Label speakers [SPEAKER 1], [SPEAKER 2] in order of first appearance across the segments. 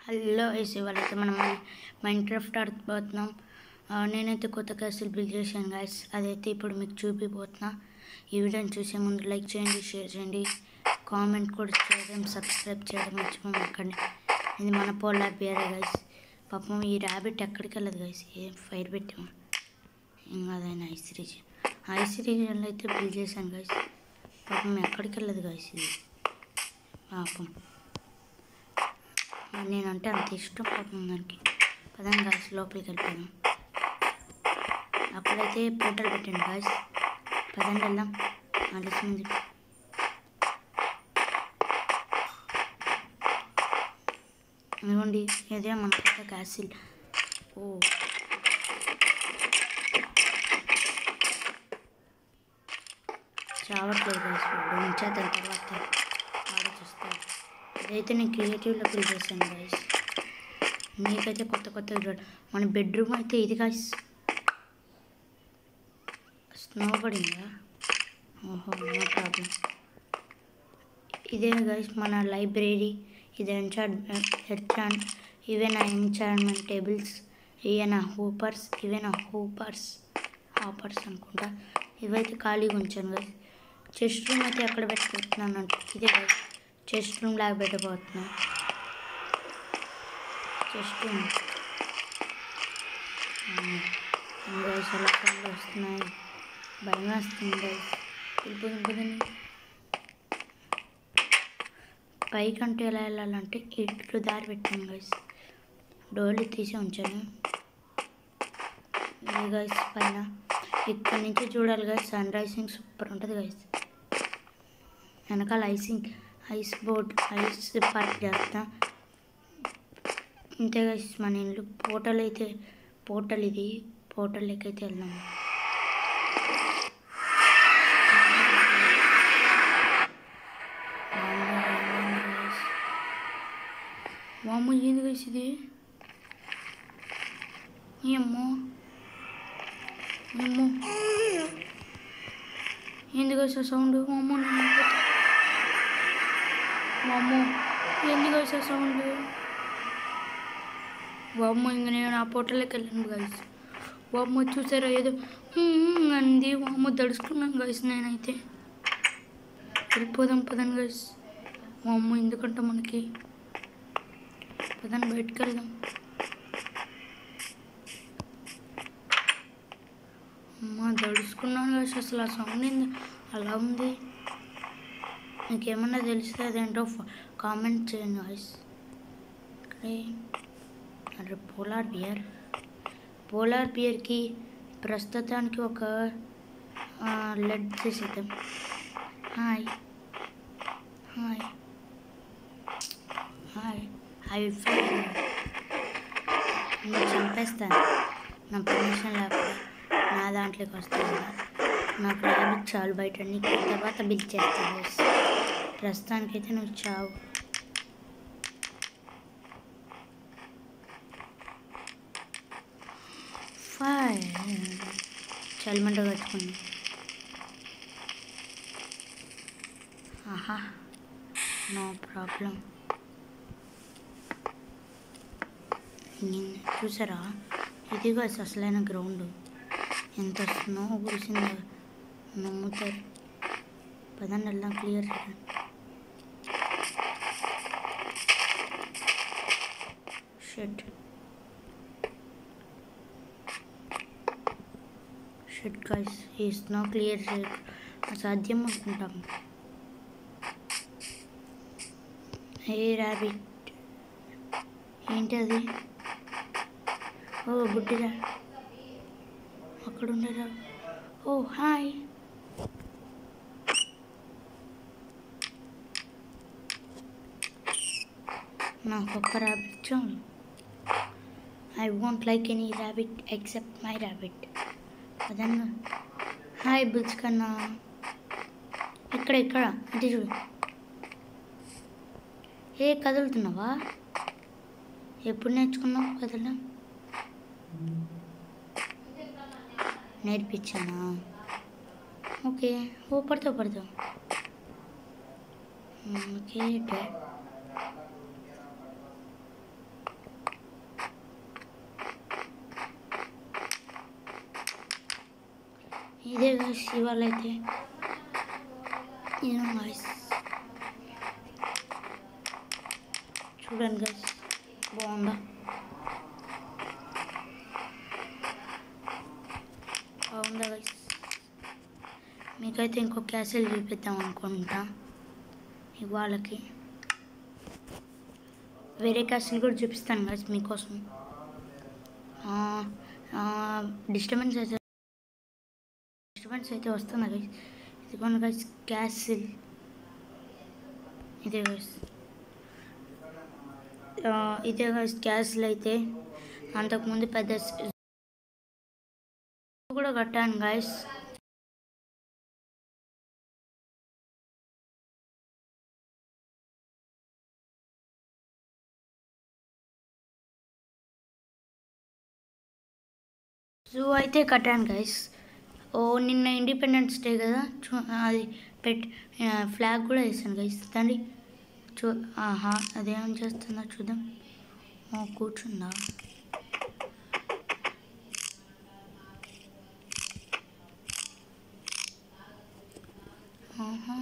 [SPEAKER 1] Hello వేసే వాళ్ళైతే మనం మైండ్ క్రాఫ్ట్ ఆడిపోతున్నాం ఆ, నేనైతే కొత్త క్యాసిల్ బిల్డ్ చేశాను గాయస్ అదైతే ఇప్పుడు మీకు చూపిపోతున్నా ఈ వీడియోని చూసే ముందు లైక్ చేయండి షేర్ చేయండి కామెంట్ కూడా చేయడం సబ్స్క్రైబ్ చేయడం మర్చిపోకండి ఇది మన పోలార్ బియరే గైస్ పాపం ఈ ర్యాబిట్ ఎక్కడికి వెళ్ళదు గైస్ ఏం ఫైర్ పెట్టాము ఇంకా అదైనా ఐస్ రీజన్ ఐస్ రీజన్లో అయితే బిల్డ్ చేశాను గైస్ పాపం ఎక్కడికి వెళ్ళదు గైస్ ఇది పాపం మరి నేనంటే అంత ఇష్టం పాపం దానికి పదండి గాయస్ లోపలికి వెళ్ళిపోయాను అక్కడైతే పోటలు పెట్టండి గాయస్ పదండి వెళ్దాం ఆలస్యం ఉంది ఇదిగోండి ఇదే మన కొత్త క్యాసిల్ ఓ చావట్లేదు గాయస్ ఇప్పుడు ఉంచేద్దాం తర్వాత ఆలోచిస్తాను ఇదైతే నేను క్రియేటివ్లో ఫిల్ చేశాను గాయస్ మీకైతే కొత్త కొత్త చూడండి మన బెడ్రూమ్ అయితే ఇది గాయస్ స్నో పడిందా ఓహో నో ప్రాబ్లం ఇదే గైస్ మన లైబ్రరీ ఇది ఎంచార్ట్ హెడ్చాన్ ఇవే నా ఎంచార్ట్మెంట్ టేబుల్స్ ఇవే నా హూపర్స్ ఇవే నా హూపర్స్ హాపర్స్ అనుకుంటా ఇవైతే ఖాళీగా ఉంచాను గైస్ చెస్ట్ రూమ్ అయితే ఎక్కడ పెట్టుకుంటున్నాను అంటే ఇదే గైస్ చెస్ట్ రూమ్ లాగా పెట్టబోతున్నాను చెస్ట్ రూమ్ గైస్ అలా కళ్ళు వస్తున్నాయి భయం వేస్తుంది గైస్ వెళ్ళిపోతుంది కదండి పైకంటూ ఎలా వెళ్ళాలంటే ఇట్లు దారి పెట్టాను గైస్ డోర్లు తీసి ఉంచాను ఇది గైస్ పైన ఇక్కడ నుంచి చూడాలి గైస్ సన్ రైజింగ్ సూపర్ ఉంటుంది గైస్ వెనకాల icing ice board ice park చేస్తా ఇంతే గైస్ మన ఇల్లు పోర్టల్ అయితే పోర్టల్ ఇది పోర్టల్లోకి అయితే వెళ్దాం వామ్మ ఏంది గైస్ ఇది ఏమ్మో ఏమ్మో ఏంది గైస్ సౌండ్ వామ్మ వామ్మ ఏంది గైస్ సౌండ్ వామ్మ ఇంక నేను ఆ పొట్టలోకి వెళ్ళాను గైస్ వామ్మ చూసారా ఏదో "హ్మ్" అంది వామ్మ దడుచుకున్నాను గైస్ నేనైతే వెళ్ళిపోదాం పదండి గైస్ వామ్మ ఎందుకంటే మనకి పదండి బయటకు వెళ్దాం అమ్మ దడుచుకున్నాను గైస్ అసలు ఆ సౌండ్ ఏంది అలా ఉంది ఇంకేమన్నా తెలిస్తే అదేంటో కామెంట్ చేయండి గైస్ ఇక్కడే అరే పోలార్ బియర్ పోలార్ బియర్కి ప్రస్తుతానికి ఒక లెడ్ చేసేద్దాం hi hi hi I fire నేను చంపేస్తాను నా పర్మిషన్ లేకుండా నా దాంట్లోకి వస్తాను కదా నాకు ర్యాబిట్ చాలు బయట నీకు తర్వాత బిల్ చేస్తాను ప్రస్తుతానికైతే నువ్వు చావు ఫైర్ చలిమంట కట్టుకుంది ఆహా నో ప్రాబ్లం చూసారా ఇదిగో అసలైన గ్రౌండ్ ఎంత స్నో కురిసిందో నమ్ముతారు పదండి వెళ్దాం క్లియర్ షెట్ షెట్ గైస్ ఈ స్నో క్లియర్ అసాధ్యం అనుకుంటాం హే ర్యాబిట్ ఏంటి అది ఓ బుడ్డిరా అక్కడ ఉండరా ఓ హాయ్ నాకు ఒక్క ర్యాబిట్ చాలు I won't like any rabbit except my rabbit అదన్నా హాయ్ బుల్స్ కన్నా ఇక్కడ ఇక్కడ అంటే చూడు ఏ కదులుతున్నావా ఎప్పుడు నేర్చుకున్నావు కదలడం నేర్పించానా ఓకే ఓ పడతావు పడతావు ఓకే డా- గైస్ ఇవాళ అయితే ఏమో గైస్ చూడండి గైస్ బాగుందా బాగుందా గైస్ మీకైతే ఇంకో క్యాసెల్ చూపిద్దాం అనుకుంటా ఇవాళకి వేరే క్యాసెల్ కూడా చూపిస్తాను గైస్ మీకోసం డిస్టర్బెన్స్ అయితే డిస్టర్బెన్స్ అయితే వస్తుంది గైస్ ఇదిగోండి గైస్ క్యాసిల్ ఇదే గైస్ ఇదే గైస్ క్యాసిల్ అయితే అంతకుముందు పెద్ద స్- కూడా కట్టాను గైస్ జూ అయితే కట్టాను గైస్ ఓ నిన్న ఇండిపెండెన్స్ డే కదా చూ అది పెట్ ఫ్లాగ్ కూడా వేసాను గైస్ తండ్రి చూ ఆహా అదేం చేస్తుందో చూద్దాం ఓ కూర్చుందా ఆహా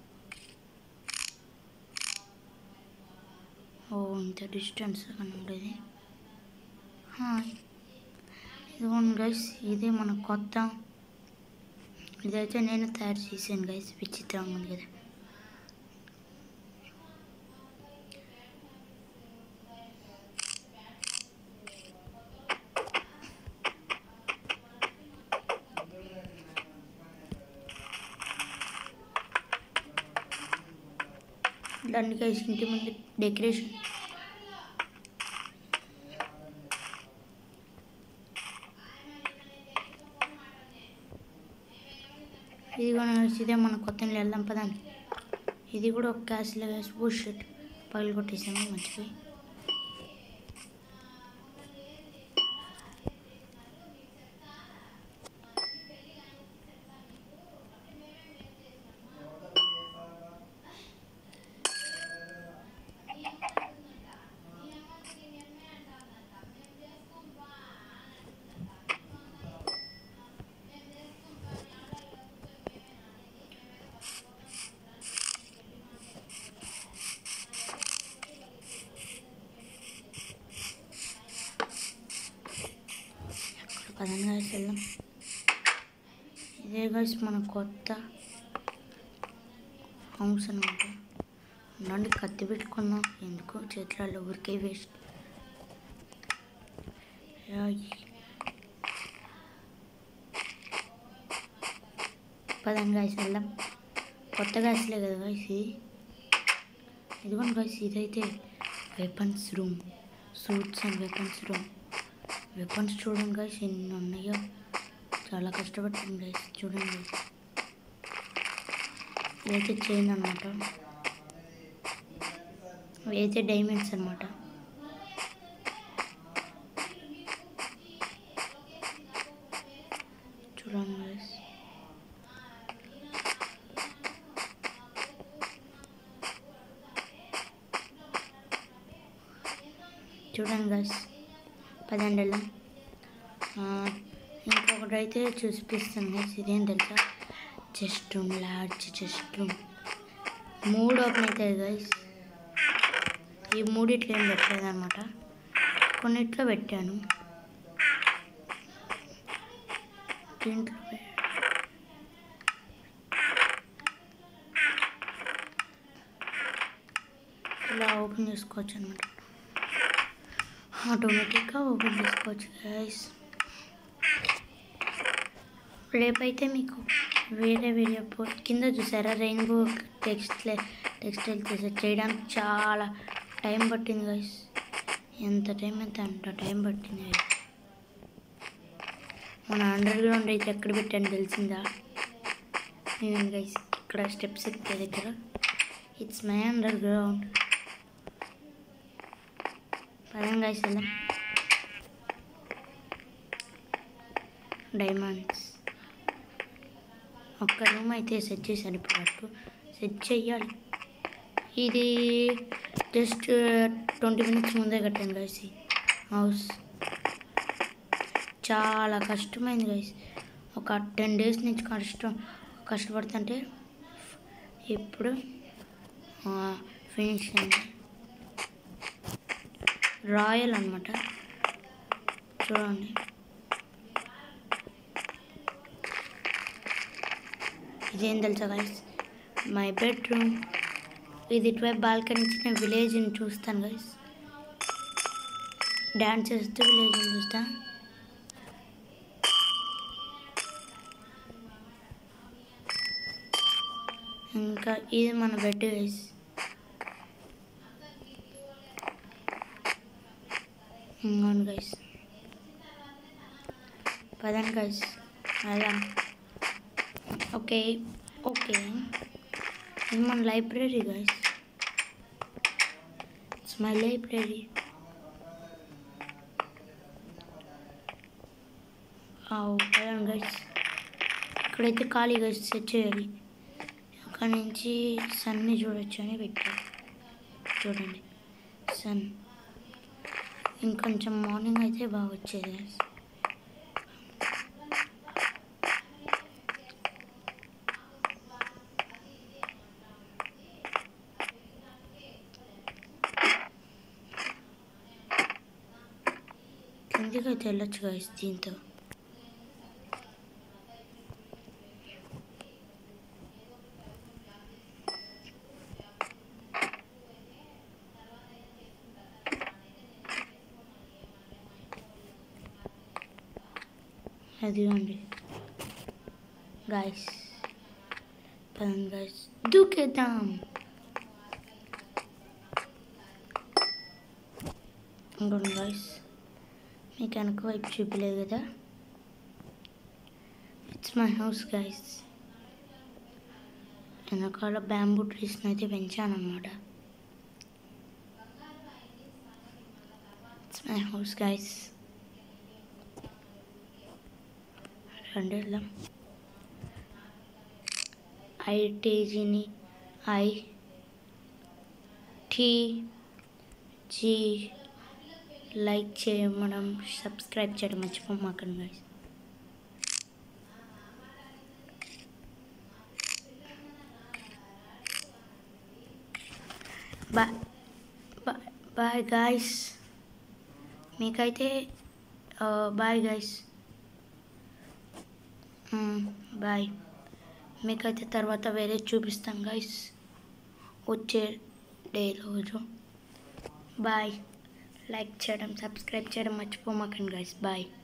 [SPEAKER 1] ఓ ఇంత డిస్టెన్స్ ఉండేది హాయ్ ఇదిగోండి గైస్ ఇదే మన కొత్త ఇదైతే నేను తయారు చేశాను గైస్ విచిత్రంగా ఉంది కదా దాన్ని గైస్ ఇంటి ముందు డెకరేషన్ ఇది కూడా ఇదే మన కొత్త ఇల్లు వెళ్దాం పదండి ఇది కూడా ఒక క్యాస్లో వేసి బూట్ షర్ట్ పగలు కొట్టేసాము మంచిగా పదండి guys వెళ్దాం ఇదే గైస్ మన కొత్త హౌస్ అనమాట నుండి కత్తి పెట్టుకుందాం ఎందుకు చేతులలో ఊరికే వేస్ట్ పదండి గైస్ వెళ్దాం కొత్త గ్యాస్లే కదా గైస్ ఇది ఇదిగోండి గైస్ ఇదైతే weapons room suits and weapons room weapons చూడండి గైస్ ఎన్ని ఉన్నాయో చాలా కష్టపడుతుంది గైస్ చూడండి ఇదైతే చైన్ అనమాట ఇవైతే డైమండ్స్ అనమాట చూడండి గైస్ చూడండి గైస్ పదండి వెళ్దాం ఆ, ఇంకొకటి అయితే చూపిస్తాను గైస్ ఇదేం తెలుసా chest room large chest room మూడు ఓపెన్ అవుతాయి గైస్ ఈ మూడిట్లో ఏం పెట్టలేదు అనమాట కొన్నిట్లో పెట్టాను దీంట్లో పె- ఇలా ఓపెన్ చేసుకోవచ్చు అనమాట ఆటోమేటిక్గా ఓపెన్ చేసుకోవచ్చు గైస్ రేపైతే మీకు వేరే వీడియో పో కింద చూసారా రెయిన్బో టెక్స్టైల్ టెక్స్టైల్ చేసే చేయడానికి చాలా టైం పట్టింది గైస్ ఎంత టైం అయితే అంత టైం పట్టింది guys. మన అండర్ గ్రౌండ్ అయితే ఎక్కడ పెట్టాను తెలిసిందా నేను గైస్ ఇక్కడ స్టెప్స్ ఎక్కే దగ్గర ఇట్స్ మై అండర్ గ్రౌండ్ పదం గైస్ వెళ్దాం డైమండ్స్ ఒక్క రూమ్ అయితే సెట్ చేశాను ఇప్పుడు సెట్ చెయ్యాలి ఇది జస్ట్ ట్వంటీ మినిట్స్ ముందే కట్టాను గైస్ హౌస్ చాలా కష్టమైంది గైస్ ఒక టెన్ డేస్ నుంచి కష్టం కష్టపడుతుంటే ఇప్పుడు ఫినిష్ అయింది రాయల్ అనమాట చూడండి ఇదేం తెలుసా గైస్ మై బెడ్రూమ్ ఇది ఇటువైపు బాల్కనీ నుంచి నేను విలేజ్ని చూస్తాను గైస్ డ్యాన్స్ చేస్తూ విలేజ్ని చూస్తా ఇంకా ఇది మన బెడ్ గైస్ అవును గైస్ పదండి గైస్ వెళ్దాం ఓకే ఓకే ఇది మన library guys it's my library పదండి గైస్ ఇక్కడైతే ఖాళీ గైస్ సెట్ చేయాలి అక్కడ నుంచి సన్ని చూడొచ్చు అని పెట్టారు చూడండి సన్ ఇంకొంచెం మార్నింగ్ అయితే బాగా వచ్చేది guys. కిందికి అయితే వెళ్ళొచ్చు guys దీంతో అదిగోండి గాయస్ పదండి గాయస్ దూకేద్దాం ఇంకోండి గాయస్ మీకు వెనక వైపు చూపలేదు కదా ఇట్స్ మై హౌస్ గాయస్ వెనకాల బ్యాంబూ ట్రీస్ని అయితే పెంచాను అనమాట ఇట్స్ మై హౌస్ గాయస్ రండి వెళ్దాం ఐటీజీని ఐ టీ జీ లైక్ చేయడం సబ్స్క్రైబ్ చేయడం మర్చిపోమాకండి guys బాయ్ బాయ్ గాయస్ మీకైతే బాయ్ గాయస్ బాయ్ మీకైతే తర్వాత వేరే చూపిస్తాం గైస్ వచ్చే డే రోజు బాయ్ లైక్ చేయడం సబ్స్క్రైబ్ చేయడం మర్చిపోమాకండి గైస్ బాయ్